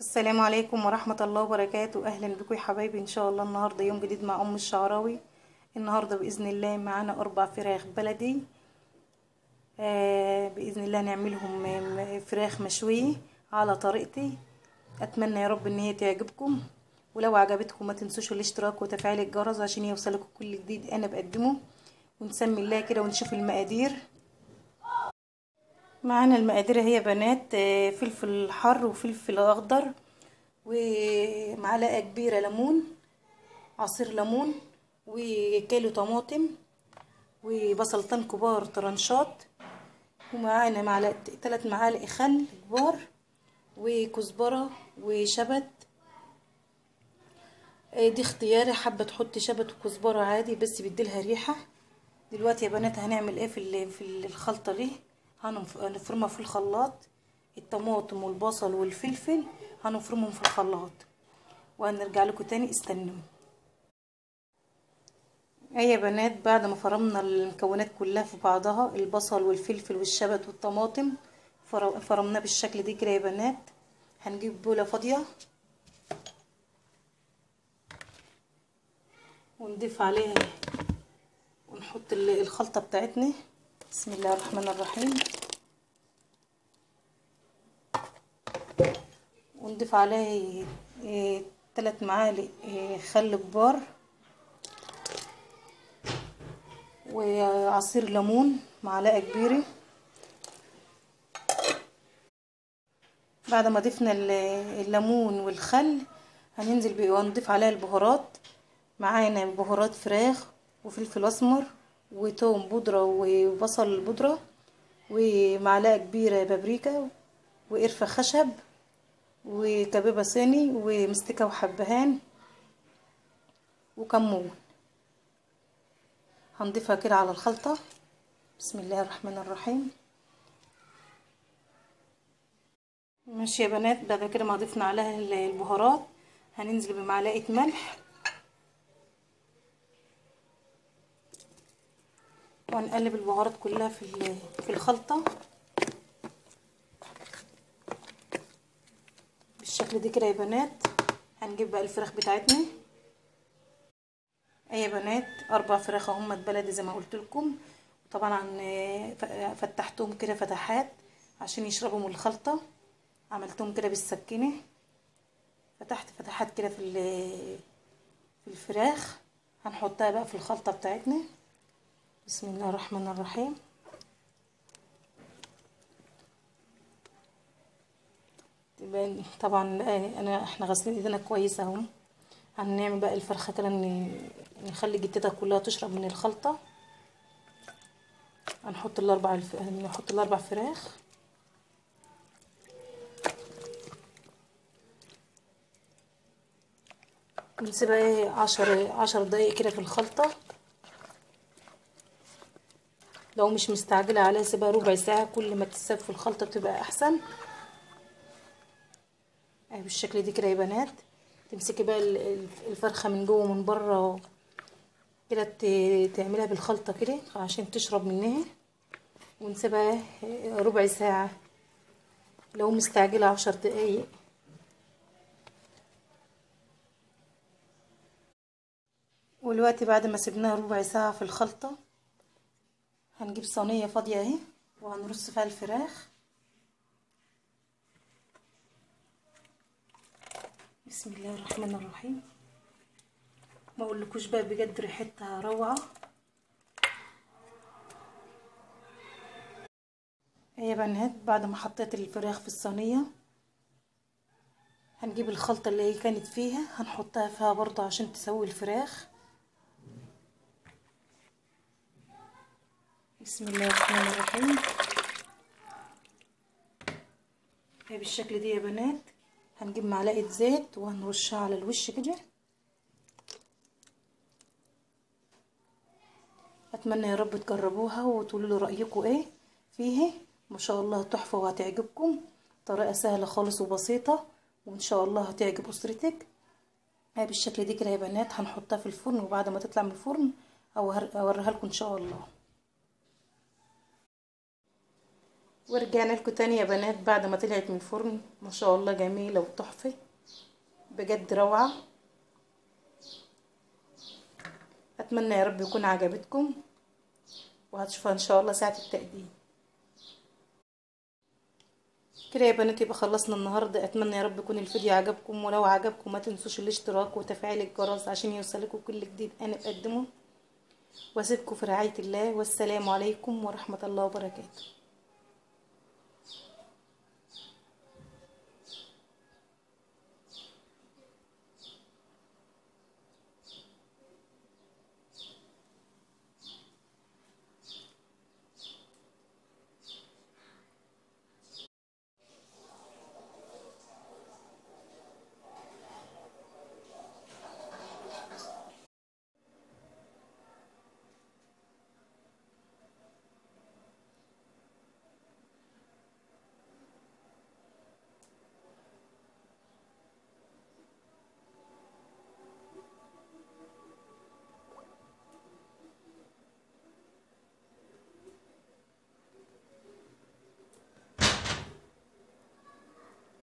السلام عليكم ورحمة الله وبركاته أهلا بكم يا حبايبي إن شاء الله النهاردة يوم جديد مع أم الشعراوي النهاردة بإذن الله معانا أربع فراخ بلدي آه بإذن الله نعملهم م- فراخ مشوية على طريقتي أتمنى يا رب إن هي تعجبكم ولو عجبتكم ما تنسوش الاشتراك وتفعيل الجرس عشان يوصلكم كل جديد أنا بقدمه ونسمي الله كده ونشوف المقادير معانا المقادير هي بنات آه، فلفل حر وفلفل اخضر ومعلقه كبيره ليمون عصير ليمون وكيلو طماطم وبصلتين كبار طرنشات ومعانا معلقه ثلاث معالق خل كبار وكزبره وشبت آه، دي اختياري حابه تحطي شبت وكزبره عادي بس بيديلها ريحه دلوقتي يا بنات هنعمل ايه في ال- في الخلطه دي هنفرمها في الخلاط الطماطم والبصل والفلفل هنفرمهم في الخلاط وهنرجع لكم تاني استنوا ايه يا بنات بعد ما فرمنا المكونات كلها في بعضها البصل والفلفل والشبت والطماطم فر- فرمناه بالشكل دي كده يا بنات هنجيب بوله فاضيه ونضيف عليها ونحط ال- الخلطه بتاعتنا بسم الله الرحمن الرحيم ونضيف عليه إيه تلات معالق إيه خل كبار وعصير ليمون معلقة كبيرة بعد ما ضفنا ال- الليمون والخل هننزل بيه ونضيف عليها البهارات معانا بهارات فراخ وفلفل اسمر وتوم بودرة وبصل بودرة ومعلقة كبيرة بابريكا وقرفة خشب وكبابة صيني ومستكة وحبهان وكمون هنضيفها كده على الخلطة بسم الله الرحمن الرحيم ماشي يا بنات بعد كده ما ضفنا عليها البهارات هننزل بمعلقة ملح وهنقلب البهارات كلها في في الخلطة بالشكل دي كده يا بنات هنجيب بقى الفراخ بتاعتنا ايه يا بنات اربع فراخ هم بلدي زي ما قلت لكم طبعا فتحتهم كده فتحات عشان يشربوا من الخلطة عملتهم كده بالسكينة فتحت فتحات كده في في الفراخ هنحطها بقى في الخلطة بتاعتنا بسم الله الرحمن الرحيم طبعا انا احنا غاسلين ايدينا كويس اهو هنعمل بقى الفرخه كده نخلي جتتها كلها تشرب من الخلطه هنحط الاربع الف... نحط الاربع فراخ ونسيبها ايه عشر عشر دقايق كده في الخلطه لو مش مستعجله عليها سيبها ربع ساعه كل ما تتساب في الخلطه بتبقى احسن اهي بالشكل دي كده يا بنات تمسكي بقى الفرخه من جوه ومن بره كده تعملها بالخلطه كده عشان تشرب منها ونسيبها ربع ساعه لو مستعجله عشر دقايق والوقت بعد ما سيبناها ربع ساعه في الخلطه هنجيب صينيه فاضيه اهي وهنرص فيها الفراخ بسم الله الرحمن الرحيم ما اقولكوش بقى بجد ريحتها روعه يا بنات بعد ما حطيت الفراخ في الصينيه هنجيب الخلطه اللي هي كانت فيها هنحطها فيها برضه عشان تسوي الفراخ بسم الله الرحمن الرحيم هي بالشكل دي يا بنات هنجيب معلقه زيت وهنرشها على الوش كده اتمنى يا رب تجربوها وتقولوا لي رايكم ايه فيه ما شاء الله تحفه وهتعجبكم طريقه سهله خالص وبسيطه وان شاء الله هتعجب اسرتك هي بالشكل دي كده يا بنات هنحطها في الفرن وبعد ما تطلع من الفرن اوريها لكم ان شاء الله ورجعنا لكم تاني يا بنات بعد ما طلعت من الفرن ما شاء الله جميلة وتحفة بجد روعة اتمنى يا رب يكون عجبتكم وهتشوفها ان شاء الله ساعة التقديم كده يا بنات يبقى خلصنا النهاردة اتمنى يا رب يكون الفيديو عجبكم ولو عجبكم ما تنسوش الاشتراك وتفعيل الجرس عشان يوصلكم كل جديد انا بقدمه واسيبكم في رعاية الله والسلام عليكم ورحمة الله وبركاته